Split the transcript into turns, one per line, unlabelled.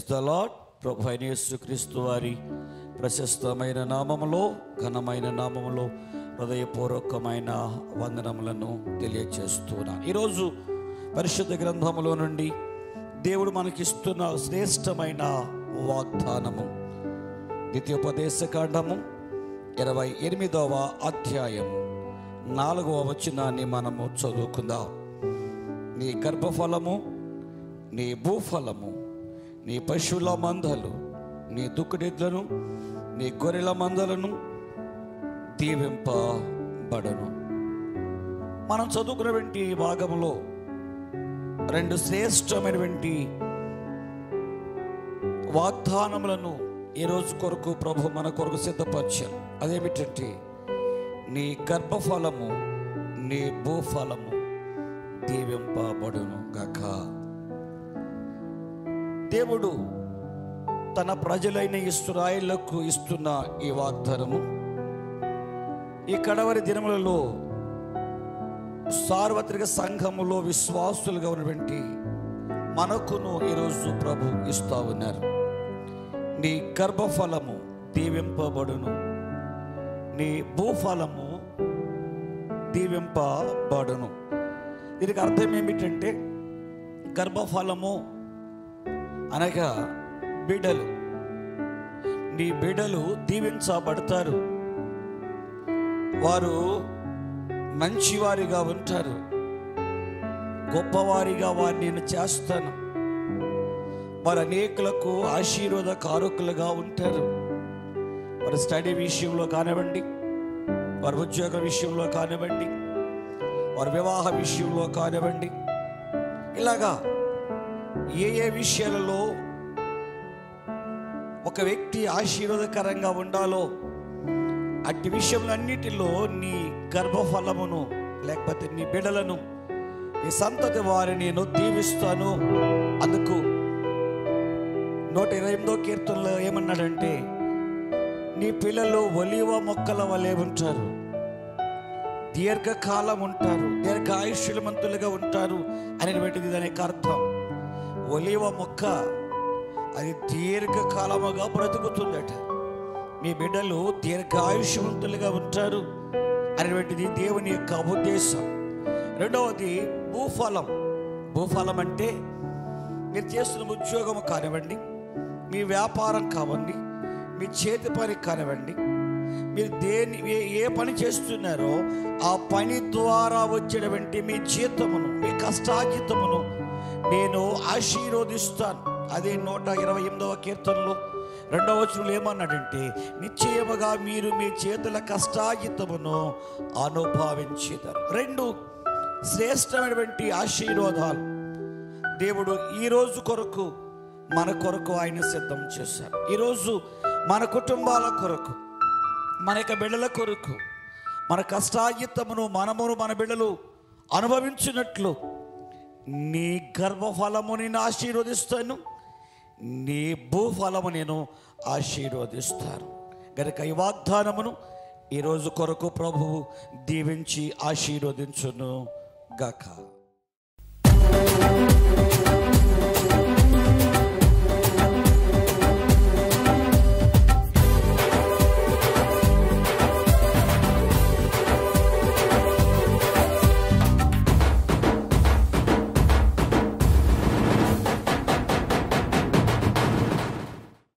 the lord ప్రభు అయిన యేసుక్రీస్తు వారి ప్రశస్తమైన నామములో ఘనమైన నామములో హృదయపూర్వకమైన వందనములను తెలియచేస్తున్నాను ఈరోజు పరిశుద్ధ గ్రంథములో నుండి దేవుడు మనకిస్తున్న శ్రేష్టమైన వాగ్దానము ద్వితీయోపదేశ కాండము ఇరవై ఎనిమిదవ అధ్యాయం నాలుగవ వచనాన్ని మనము చదువుకుందాం నీ గర్భఫలము నీ భూఫలము నీ పశువుల మందలు నీ దుక్కుడిద్లను నీ గొర్రెల మందలను దీవింపబడను మనం చదువుకున్నటువంటి ఈ భాగంలో రెండు శ్రేష్టమైనటువంటి వాగ్దానములను ఈరోజు కొరకు ప్రభు మన కొరకు సిద్ధపరిచారు అదేమిటంటే నీ గర్భఫలము నీ భూఫలము దీవింపబడును గాక దేవుడు తన ప్రజలైన ఇస్రాయిళ్లకు ఇస్తున్న ఈ వాగ్దానము ఈ కడవరి దినములలో సార్వత్రిక సంఘములో విశ్వాసులుగా ఉన్నటువంటి మనకును ఈరోజు ప్రభు ఇస్తా ఉన్నారు నీ గర్భఫలము దీవింపబడును నీ భూఫలము దీవింపబడును దీనికి అర్థం ఏమిటంటే గర్భఫలము అనగా బిడ్డలు నీ బిడ్డలు దీవించబడతారు వారు మంచివారిగా ఉంటారు గొప్పవారిగా వారిని నేను చేస్తాను వారు అనేకులకు ఆశీర్వాద కారకులుగా ఉంటారు వారి స్టడీ విషయంలో కానివ్వండి వారి ఉద్యోగ విషయంలో కానివ్వండి వారి వివాహ విషయంలో కానివ్వండి ఇలాగా ఏ ఏ విషయాలలో ఒక వ్యక్తి ఆశీర్వాదకరంగా ఉండాలో అట్టి విషయములన్నిటిలో నీ గర్భఫలమును లేకపోతే నీ బిడలను నీ సంతతి వారిని నేను దీవిస్తాను అందుకు నూట ఇరవై ఎనిమిదో కీర్తనలో ఏమన్నాడంటే నీ పిల్లలు ఒలివ మొక్కల వలె ఉంటారు దీర్ఘకాలం ఉంటారు దీర్ఘ ఆయుష్యమంతులుగా ఉంటారు అనేటువంటిది దానికి అర్థం ఒలివ మొక్క అది దీర్ఘకాలముగా బ్రతుకుతుందట మీ బిడ్డలు దీర్ఘాయుష్యవంతులుగా ఉంటారు అనేటువంటిది దేవుని యొక్క ఉద్దేశం రెండవది భూఫలం భూఫలం అంటే మీరు చేస్తున్న ఉద్యోగం కానివ్వండి మీ వ్యాపారం కావండి మీ చేతి పని కానివ్వండి మీరు దేని ఏ ఏ పని చేస్తున్నారో ఆ పని ద్వారా వచ్చేటువంటి మీ జీతమును మీ కష్టాజీతమును నేను ఆశీర్వదిస్తాను అదే నూట ఇరవై ఎనిమిదవ కీర్తనలో రెండవ వచనంలో ఏమన్నాడంటే నిశ్చయముగా మీరు మీ చేతుల కష్టాజితమును అనుభవించేదారు రెండు శ్రేష్టమైనటువంటి ఆశీర్వాదాలు దేవుడు ఈ రోజు కొరకు మన కొరకు ఆయన సిద్ధం చేశారు ఈరోజు మన కుటుంబాల కొరకు మన యొక్క బిడ్డల కొరకు మన కష్టాజితమును మనమును మన బిడ్డలు అనుభవించినట్లు నీ గర్భఫలము నేను ఆశీర్వదిస్తాను నీ భూఫలము నేను ఆశీర్వదిస్తాను గనుక ఈ వాగ్దానమును ఈరోజు కొరకు ప్రభువు దీవించి ఆశీర్వదించును గాక